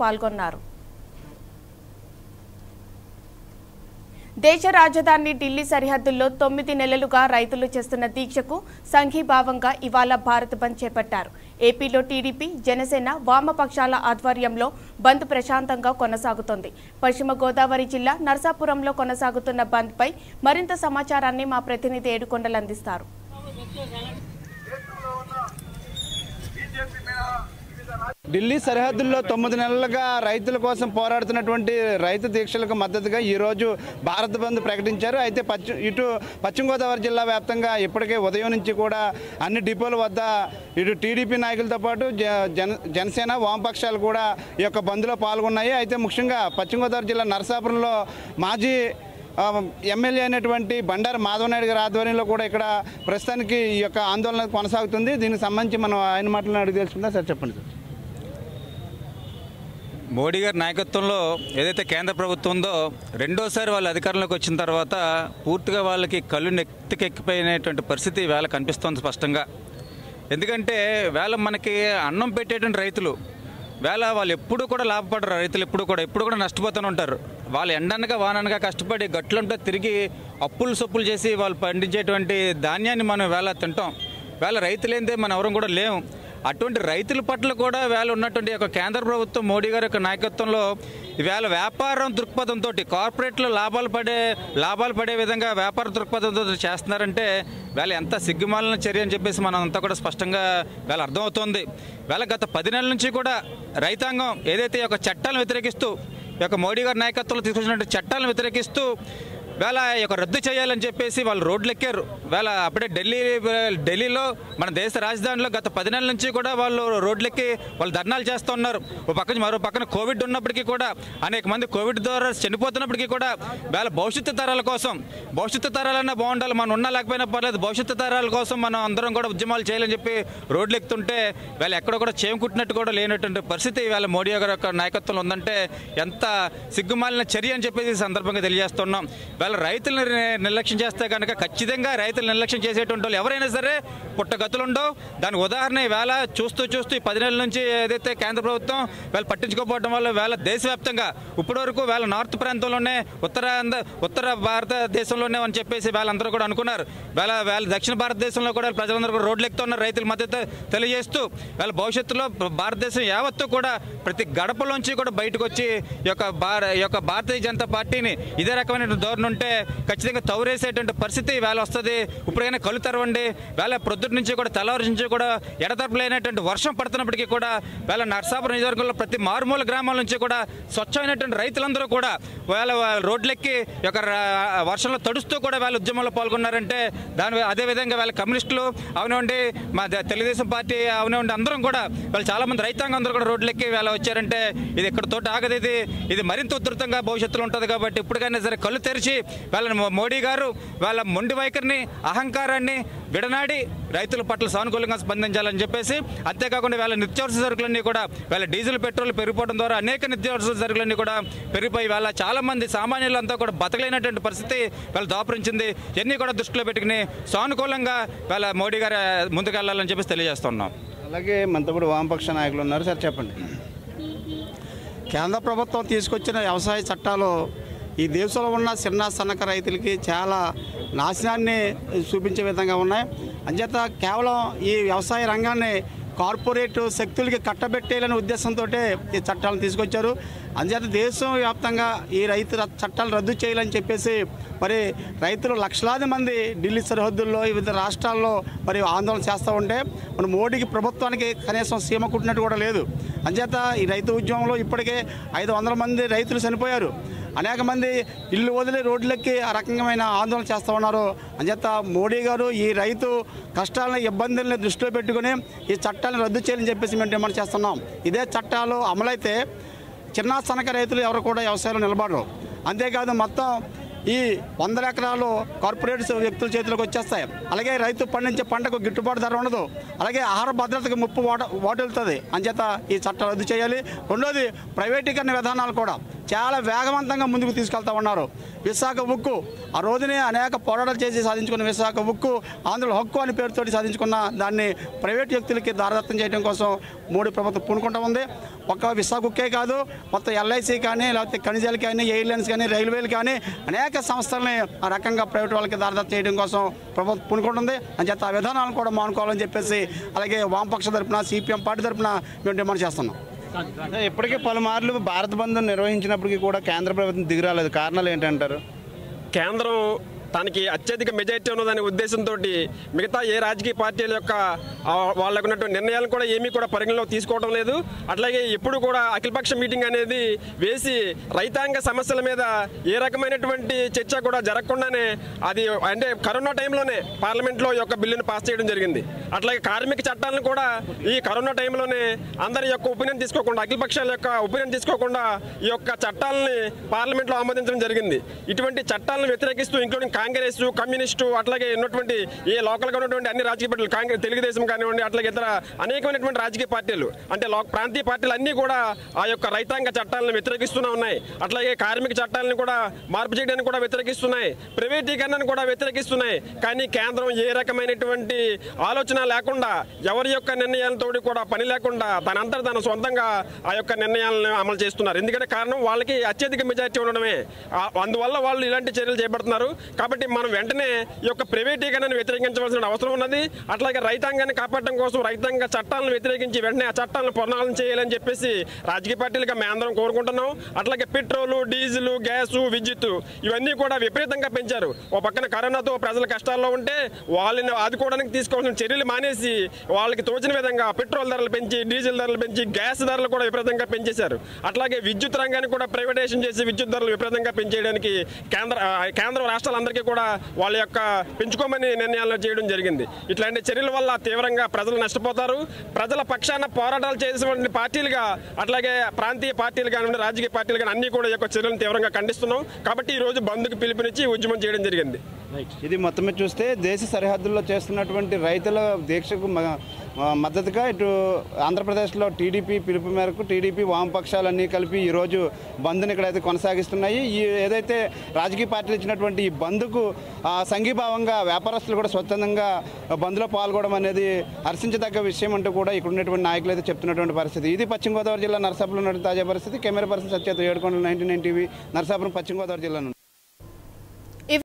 పాల్గొన్నారు దేశ రాజధాని ఢిల్లీ సరిహద్దుల్లో తొమ్మిది నెలలుగా రైతులు చేస్తున్న దీక్షకు సంఘీభావంగా ఇవాళ భారత్ బంద్ చేపట్టారు ఏపీలో టీడీపీ జనసేన వామపక్షాల ఆధ్వర్యంలో బంద్ ప్రశాంతంగా కొనసాగుతోంది పశ్చిమ గోదావరి జిల్లా నర్సాపురంలో కొనసాగుతున్న బంద్పై మరింత సమాచారాన్ని మా ప్రతినిధి ఏడుకొండలు అందిస్తారు ఢిల్లీ సరిహద్దుల్లో తొమ్మిది నెలలుగా రైతుల కోసం పోరాడుతున్నటువంటి రైతు దీక్షలకు మద్దతుగా ఈరోజు భారత్ బంద్ ప్రకటించారు అయితే పశ్చిమ ఇటు పశ్చిమ గోదావరి జిల్లా వ్యాప్తంగా ఇప్పటికే ఉదయం నుంచి కూడా అన్ని డిపోల వద్ద ఇటు టీడీపీ నాయకులతో పాటు జ- జన జనసేన వామపక్షాలు కూడా ఈ యొక్క బంద్లో పాల్గొన్నాయి అయితే ముఖ్యంగా పశ్చిమ గోదావరి జిల్లా నరసాపురంలో మాజీ ఆ, ఎమ్మెల్యే అయినటువంటి బండారు మాధవనాయుడు గారి ఆధ్వర్యంలో కూడా ఇక్కడ ప్రస్తుతానికి ఈ యొక్క ఆందోళన కొనసాగుతుంది దీనికి సంబంధించి మనం ఆయన మాటలను అడిగి తెలుసుకుందాం సార్ చెప్పండి సార్ మోడీ గారి నాయకత్వంలో ఏదైతే కేంద్ర ప్రభుత్వం ఉందో రెండోసారి వాళ్ళు అధికారంలోకి వచ్చిన తర్వాత పూర్తిగా వాళ్ళకి కళ్ళు నెత్తికెక్కిపోయినటువంటి పరిస్థితి వేళ కనిపిస్తోంది స్పష్టంగా ఎందుకంటే వేళ మనకి అన్నం పెట్టేటువంటి రైతులు వేళ వాళ్ళు ఎప్పుడు కూడా లాభపడరు రైతులు ఎప్పుడు కూడా ఎప్పుడు కూడా నష్టపోతూనే ఉంటారు వాళ్ళు ఎండనగా వాననగా కష్టపడి గట్లంతా తిరిగి అప్పులు సొప్పులు చేసి వాళ్ళు పండించేటువంటి ధాన్యాన్ని మనం వేళ తింటాం వేళ రైతులేందే మనం ఎవరం కూడా లేము అటువంటి రైతుల పట్ల కూడా వేళ ఉన్నటువంటి ఒక కేంద్ర ప్రభుత్వం మోడీ గారి యొక్క నాయకత్వంలో వేళ వ్యాపారం దృక్పథంతో కార్పొరేట్లు లాభాలు పడే లాభాలు పడే విధంగా వ్యాపార దృక్పథంతో చేస్తున్నారంటే వేళ ఎంత సిగ్గుమాలిన చర్య అని చెప్పేసి మనం అంతా కూడా స్పష్టంగా వేళ అర్థమవుతోంది వేళ గత పది నెలల నుంచి కూడా రైతాంగం ఏదైతే ఈ యొక్క చట్టాలను వ్యతిరేకిస్తూ ఈ యొక్క మోడీ గారి నాయకత్వంలో తీసుకొచ్చినటువంటి చట్టాలను వ్యతిరేకిస్తూ వేళ ఈ యొక్క రద్దు చేయాలని చెప్పేసి వాళ్ళు రోడ్లు ఎక్కారు వేళ అప్పుడే ఢిల్లీ ఢిల్లీలో మన దేశ రాజధానిలో గత పది నెలల నుంచి కూడా వాళ్ళు రోడ్లెక్కి వాళ్ళు ధర్నాలు చేస్తూ ఉన్నారు ఓ పక్కన మరో పక్కన కోవిడ్ ఉన్నప్పటికీ కూడా అనేక మంది కోవిడ్ ద్వారా చనిపోతున్నప్పటికీ కూడా వేళ భవిష్యత్తు తరాల కోసం భవిష్యత్తు తరాలన్నా బాగుండాలి మనం ఉన్నా లేకపోయినా పర్లేదు భవిష్యత్తు తరాల కోసం మనం అందరం కూడా ఉద్యమాలు చేయాలని చెప్పి రోడ్లు ఎక్కుతుంటే వేళ ఎక్కడ కూడా చేమకుట్టినట్టు కూడా లేనటువంటి పరిస్థితి వేళ మోడీ గారి యొక్క నాయకత్వంలో ఉందంటే ఎంత సిగ్గుమాలిన చర్య అని చెప్పేసి ఈ సందర్భంగా తెలియజేస్తున్నాం వేళ రైతులను ని- నిర్లక్ష్యం చేస్తే కనుక ఖచ్చితంగా రైతులు నిర్లక్ష్యం చేసేటువంటి వాళ్ళు ఎవరైనా సరే పుట్టగతులు ఉండవు దానికి ఉదాహరణ వేళ చూస్తూ చూస్తూ ఈ పది నెలల నుంచి ఏదైతే కేంద్ర ప్రభుత్వం వేళ పట్టించుకోకపోవడం వల్ల వేళ దేశవ్యాప్తంగా ఇప్పటి వరకు వేళ నార్త్ ప్రాంతంలోనే ఉత్తరాంధ్ర ఉత్తర భారతదేశంలోనే అని చెప్పేసి వాళ్ళందరూ కూడా అనుకున్నారు వేళ వేళ దక్షిణ భారతదేశంలో కూడా ప్రజలందరూ కూడా రోడ్లు ఎక్కుతున్నారు రైతుల మద్దతు తెలియజేస్తూ వేళ భవిష్యత్తులో భారతదేశం యావత్తు కూడా ప్రతి గడపలోంచి కూడా బయటకు వచ్చి ఈ యొక్క భార ఈ యొక్క భారతీయ జనతా పార్టీని ఇదే రకమైన ధోరణి ఉంటే ఖచ్చితంగా తౌరేసేటువంటి పరిస్థితి వేళ వస్తుంది ఇప్పుడైనా కళ్ళు తెరవండి వేళ ప్రొద్దుటి నుంచి కూడా తెల్లవారు నుంచి కూడా ఎడతెరపులైనటువంటి వర్షం పడుతున్నప్పటికీ కూడా వేళ నర్సాపురం నియోజకవర్గంలో ప్రతి మారుమూల గ్రామాల నుంచి కూడా స్వచ్ఛమైనటువంటి రైతులందరూ కూడా వేళ రోడ్లెక్కి ఈ యొక్క రా- వర్షంలో తడుస్తూ కూడా వేళ ఉద్యమంలో పాల్గొన్నారంటే దాని అదేవిధంగా వేళ కమ్యూనిస్టులు అవునండి మా ద- తెలుగుదేశం పార్టీ అవునండి అందరం కూడా వాళ్ళు చాలా మంది రైతాంగం అందరూ కూడా రోడ్లెక్కి వేళ వచ్చారంటే ఇది ఇక్కడ తోట ఆగదు ఇది ఇది మరింత ఉధృతంగా భవిష్యత్తులో ఉంటుంది కాబట్టి ఇప్పటికైనా సరే కళ్ళు తెరిచి వాళ్ళ మో- మోడీ గారు వాళ్ళ మొండి వైఖరిని అహంకారాన్ని విడనాడి రైతుల పట్ల సానుకూలంగా స్పందించాలని చెప్పేసి అంతేకాకుండా వాళ్ళ నిత్యావసర సరుకులన్నీ కూడా వాళ్ళ డీజిల్ పెట్రోల్ పెరిగిపోవడం ద్వారా అనేక నిత్యావసర సరుకులన్నీ కూడా పెరిగిపోయి వాళ్ళ చాలా మంది సామాన్యులంతా కూడా బతకలేనటువంటి పరిస్థితి వాళ్ళు దాపరించింది ఇవన్నీ కూడా దృష్టిలో పెట్టుకుని సానుకూలంగా వాళ్ళ మోడీ గారు ముందుకెళ్లాలని చెప్పేసి తెలియజేస్తున్నాం అలాగే మనతో కూడా వామపక్ష నాయకులు ఉన్నారు సార్ చెప్పండి కేంద్ర ప్రభుత్వం తీసుకొచ్చిన వ్యవసాయ చట్టాలు ఈ దేశంలో ఉన్న చిన్న సన్నక రైతులకి చాలా నాశనాన్ని చూపించే విధంగా ఉన్నాయి అంచేత కేవలం ఈ వ్యవసాయ రంగాన్ని కార్పొరేట్ శక్తులకి కట్టబెట్టేయాలనే ఉద్దేశంతో ఈ చట్టాలను తీసుకొచ్చారు అంచేత దేశం వ్యాప్తంగా ఈ రైతు ర- చట్టాలు రద్దు చేయాలని చెప్పేసి మరి రైతులు లక్షలాది మంది ఢిల్లీ సరిహద్దుల్లో వివిధ రాష్ట్రాల్లో మరి ఆందోళన చేస్తూ ఉంటే మన మోడీకి ప్రభుత్వానికి కనీసం సీమ కుట్టినట్టు కూడా లేదు అంచేత ఈ రైతు ఉద్యమంలో ఇప్పటికే ఐదు వందల మంది రైతులు చనిపోయారు అనేక మంది ఇల్లు వదిలి రోడ్లెక్కి ఆ రకమైన ఆందోళన చేస్తూ ఉన్నారు అంచేత మోడీ గారు ఈ రైతు కష్టాలను ఇబ్బందుల్ని దృష్టిలో పెట్టుకుని ఈ చట్టాలను రద్దు చేయాలని చెప్పేసి మేము డిమాండ్ చేస్తున్నాం ఇదే చట్టాలు అమలైతే చిన్న సన్నక రైతులు ఎవరు కూడా వ్యవసాయంలో నిలబడరు అంతేకాదు మొత్తం ఈ వందల ఎకరాలు కార్పొరేట్ వ్యక్తుల చేతిలోకి వచ్చేస్తాయి అలాగే రైతు పండించే పంటకు గిట్టుబాటు ధర ఉండదు అలాగే ఆహార భద్రతకు ముప్పు వాట వాటిల్తుంది అంచేత ఈ చట్టం రద్దు చేయాలి రెండోది ప్రైవేటీకరణ విధానాలు కూడా చాలా వేగవంతంగా ముందుకు తీసుకెళ్తా ఉన్నారు విశాఖ ఉక్కు ఆ రోజునే అనేక పోరాటాలు చేసి సాధించుకున్న విశాఖ ఉక్కు ఆంధ్రుల హక్కు అనే పేరుతోటి సాధించుకున్న దాన్ని ప్రైవేట్ వ్యక్తులకి దారదత్తం చేయడం కోసం మోడీ ప్రభుత్వం పూనుకుంటా ఉంది ఒక్క విశాఖ ఉక్కే కాదు మొత్తం ఎల్ఐసి కానీ లేకపోతే ఖనిజాలు కానీ ఎయిర్లైన్స్ కానీ రైల్వేలు కానీ అనేక సంస్థల్ని ఆ రకంగా ప్రైవేట్ వాళ్ళకి దారదత్తం చేయడం కోసం ప్రభుత్వం పూనుకుంటుంది అని చేత ఆ విధానాలను కూడా మానుకోవాలని చెప్పేసి అలాగే వామపక్ష తరపున సిపిఎం పార్టీ తరపున మేము డిమాండ్ చేస్తున్నాం ఇప్పటికే పలుమార్లు భారత్ బంద్ నిర్వహించినప్పటికీ కూడా కేంద్ర ప్రభుత్వం దిగిరాలేదు కారణాలు ఏంటంటారు కేంద్రం తనకి అత్యధిక మెజారిటీ ఉన్నదనే ఉద్దేశంతో మిగతా ఏ రాజకీయ పార్టీల యొక్క ఆ, వాళ్ళకు ఉన్నటువంటి నిర్ణయాలను కూడా ఏమీ కూడా పరిగణలోకి తీసుకోవడం లేదు అట్లాగే ఎప్పుడు కూడా అఖిలపక్ష మీటింగ్ అనేది వేసి రైతాంగ సమస్యల మీద ఏ రకమైనటువంటి చర్చ కూడా జరగకుండానే అది అంటే కరోనా టైంలోనే పార్లమెంట్లో ఈ యొక్క బిల్లును పాస్ చేయడం జరిగింది అట్లాగే కార్మిక చట్టాలను కూడా ఈ కరోనా టైంలోనే అందరి యొక్క ఒపీనియన్ తీసుకోకుండా అఖిల పక్షాల యొక్క ఒపీనియన్ తీసుకోకుండా ఈ యొక్క చట్టాలని పార్లమెంట్లో ఆమోదించడం జరిగింది ఇటువంటి చట్టాలను వ్యతిరేకిస్తూ ఇంక్లూడింగ్ కాంగ్రెస్ కమ్యూనిస్టు అట్లాగే ఉన్నటువంటి ఏ లోకల్గా ఉన్నటువంటి అన్ని రాజకీయ పార్టీలు కాంగ్రెస్ తెలుగుదేశం కానివ్వండి అట్లాగే ఇతర అనేకమైనటువంటి రాజకీయ పార్టీలు అంటే లో ప్రాంతీయ పార్టీలు అన్నీ కూడా ఆ యొక్క రైతాంగ చట్టాలను వ్యతిరేకిస్తూనే ఉన్నాయి అట్లాగే కార్మిక చట్టాలను కూడా మార్పు చేయడానికి కూడా వ్యతిరేకిస్తున్నాయి ప్రైవేటీకరణను కూడా వ్యతిరేకిస్తున్నాయి కానీ కేంద్రం ఏ రకమైనటువంటి ఆలోచన లేకుండా ఎవరి యొక్క నిర్ణయాలతో కూడా పని లేకుండా తనంతట తన సొంతంగా ఆ యొక్క నిర్ణయాలను అమలు చేస్తున్నారు ఎందుకంటే కారణం వాళ్ళకి అత్యధిక మెజారిటీ ఉండడమే ఆ- అందువల్ల వాళ్ళు ఇలాంటి చర్యలు చేపడుతున్నారు కాబట్టి మనం వెంటనే ఈ యొక్క ప్రైవేటీకరణను వ్యతిరేకించవలసిన అవసరం ఉన్నది అట్లాగే రైతాంగాన్ని కాపాడడం కోసం రైతాంగ చట్టాలను వ్యతిరేకించి వెంటనే ఆ చట్టాలను పునరాలను చేయాలని చెప్పేసి రాజకీయ పార్టీలుగా మేము అందరం కోరుకుంటున్నాం అట్లాగే పెట్రోలు డీజిల్ గ్యాసు విద్యుత్ ఇవన్నీ కూడా విపరీతంగా పెంచారు ఓ పక్కన కరోనాతో ప్రజలు కష్టాల్లో ఉంటే వాళ్ళని ఆదుకోవడానికి తీసుకోవాల్సిన చర్యలు మానేసి వాళ్ళకి తోచిన విధంగా పెట్రోల్ ధరలు పెంచి డీజిల్ ధరలు పెంచి గ్యాస్ ధరలు కూడా విపరీతంగా పెంచేశారు అట్లాగే విద్యుత్ రంగాన్ని కూడా ప్రైవేటైజేషన్ చేసి విద్యుత్ ధరలు విపరీతంగా పెంచేయడానికి కేంద్ర ఆ, కేంద్ర రాష్ట్రాలందరికీ కూడా వాళ్ళ యొక్క పెంచుకోమని నిర్ణయాలు చేయడం జరిగింది ఇట్లాంటి చర్యల వల్ల తీవ్రంగా ప్రజలు నష్టపోతారు ప్రజల పక్షాన పోరాటాలు చేసినటువంటి పార్టీలుగా అట్లాగే ప్రాంతీయ పార్టీలు కానివ్వండి రాజకీయ పార్టీలు కానీ అన్ని కూడా ఈ యొక్క చర్యలను తీవ్రంగా ఖండిస్తున్నాం కాబట్టి ఈ రోజు బంద్కు పిలుపునిచ్చి ఉద్యమం చేయడం జరిగింది ఇది మొత్తం మీద చూస్తే దేశ సరిహద్దుల్లో చేస్తున్నటువంటి రైతుల దీక్షకు మ- ఆ, మద్దతుగా ఇటు ఆంధ్రప్రదేశ్లో టీడీపీ పిలుపు మేరకు టీడీపీ వామపక్షాలన్నీ కలిపి ఈరోజు బంద్ని ఇక్కడైతే కొనసాగిస్తున్నాయి ఈ ఏదైతే రాజకీయ పార్టీలు ఇచ్చినటువంటి ఈ బంద్కు ఆ, సంఘీభావంగా వ్యాపారస్తులు కూడా స్వచ్ఛందంగా బంద్లో పాల్గొనడం అనేది హర్షించదగ్గ విషయం అంటూ కూడా ఇక్కడ ఉన్నటువంటి నాయకులు అయితే చెప్తున్నటువంటి పరిస్థితి ఇది పశ్చిమ గోదావరి జిల్లా నరసాపురం ఉన్నటువంటి తాజా పరిస్థితి కెమెరా పర్సన్ సత్యత ఏడుకొండల నైన్టీ నైన్ టీవీ నరసాపురం పశ్చిమ గోదావరి జిల్లా నుండి